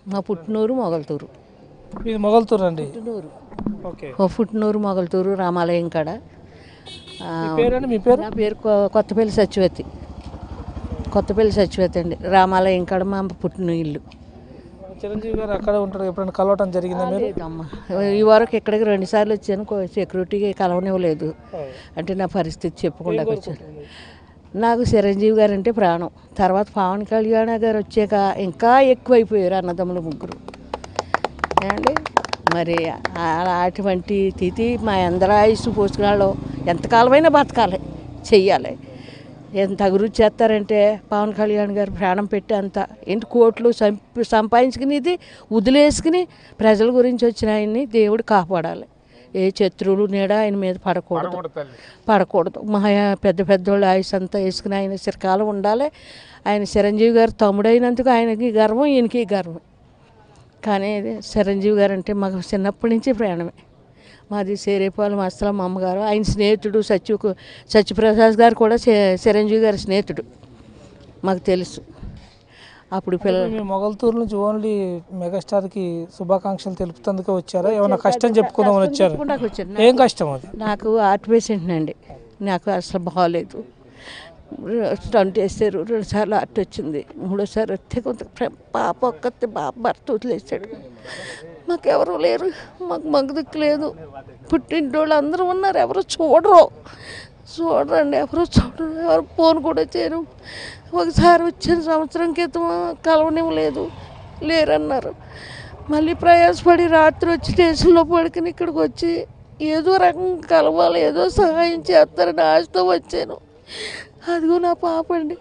మా పుట్టినూరు మొగల్తూరు ఇది మొగల్తూరు అండి పుట్టినూరు ఓకే ఓ పుట్టినూరు మొగల్తూరు రామాలయం కాడ ఆ, మీ పేరండి మీ పేరు నా పేరు కొ- కొత్తపల్లి సత్యవతి కొత్తపల్లి సత్యవతి అండి రామాలయం కాడ మా పుట్టిన ఇల్లు చిరంజీవి గారు అక్కడే ఉంటారు ఎప్పుడైనా కలవటం జరిగిందా మీరు లేదమ్మా ఈ వరకు ఇక్కడికి రెండు సార్లు వచ్చాను కో- సెక్యూరిటీకి కలవనివ్వలేదు అంటే నా పరిస్థితి చెప్పకుండా వచ్చాను నాకు చిరంజీవి గారు అంటే ప్రాణం తర్వాత పవన్ కళ్యాణ్ గారు వచ్చాక ఇంకా ఎక్కువైపోయారు అన్నదమ్ములు ముగ్గురు ఏమండి మరి ఆ- అటువంటి తిథి మా అందరి ఆయుష్ పోసుకున్నాళ్ళు ఎంతకాలమైనా బతకాలి చెయ్యాలి ఎంత అభివృద్ధి చేస్తారంటే పవన్ కళ్యాణ్ గారు ప్రాణం పెట్టి అంత ఏంటి కోట్లు సంప సంపాదించుకునేది వదిలేసుకుని ప్రజల గురించి వచ్చిన ఆయన్ని దేవుడు కాపాడాలి ఏ శత్రువులు నీడ ఆయన మీద పడకూడదు పడకూడదు మా పెద్ద పెద్దోళ్ళు ఆయుష్ అంతా వేసుకుని ఆయన చిరకాలం ఉండాలి ఆయన చిరంజీవి గారు తమ్ముడైనందుకు ఆయనకి గర్వం ఈయనకి గర్వం కానీ ఇది చిరంజీవి గారు అంటే మాకు చిన్నప్పటి నుంచి ప్రాణమే మాది సేరేపాలెం అసలు మా అమ్మగారు ఆయన స్నేహితుడు సత్య సత్యప్రసాద్ గారు కూడా చి- చిరంజీవి గారి స్నేహితుడు మాకు తెలుసు అప్పుడు పిల్లలు మీ మొగల్తూరు నుంచి ఓన్లీ మెగాస్టార్కి శుభాకాంక్షలు తెలుపుతందుకే వచ్చారా ఏమైనా కష్టం చెప్పుకుందామని వచ్చారు చెప్పుకుంటాకు వచ్చాను. ఏం కష్టం అది నాకు హార్ట్ పేషెంట్ అండి నాకు అసలు బాగాలేదు స్టంట్ వేసారు రెండుసార్లు హార్ట్ వచ్చింది మూడోసారి వస్తే కొంత ప్ర- పాప ఒక్కతే బాబు భర్త వదిలేసాడు మాకెవరు లేరు మాకు మగ దిక్కు లేదు పుట్టింటోళ్ళు అందరూ ఉన్నారు ఎవరు చూడరు చూడరండి ఎవరు చూడరు ఎవరు ఫోన్ కూడా చేయరు ఒకసారి వచ్చిన సంవత్సరం క్రితం కలవనివ్వలేదు లేరన్నారు మళ్ళీ ప్రయాసపడి రాత్రి వచ్చి స్టేషన్లో పడుకుని ఇక్కడికి వచ్చి ఏదో రకం కలవాలి ఏదో సహాయం చేస్తారని ఆశతో వచ్చాను అదిగో నా పాప అండి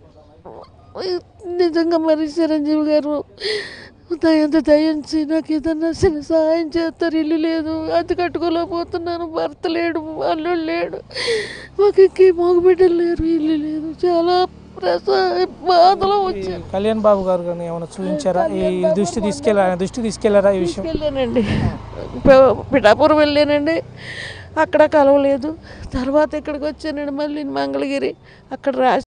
నిజంగా మరి చిరంజీవి గారు దయంత దయించి నాకు ఏదన్నా చిన్న సహాయం చేస్తారు ఇల్లు లేదు అది కట్టుకోలేకపోతున్నాను భర్త లేడు అల్లుడు లేడు మాకు ఇంకే మగబిడ్డలు లేరు ఇల్లు లేదు చాలా ప్రస బాధలో వచ్చాను కళ్యాణ్ బాబు గారు కానీ ఏమైనా చూపించారా ఈ ఈ దృష్టి తీసుకెళ్ళారా ఆయన దృష్టి తీసుకెళ్లారా ఈ విషయం వెళ్ళానండి పి- పిఠాపురం వెళ్ళానండి అక్కడ కలవలేదు తర్వాత ఇక్కడికి వచ్చానండి మళ్ళీ మంగళగిరి అక్కడ రా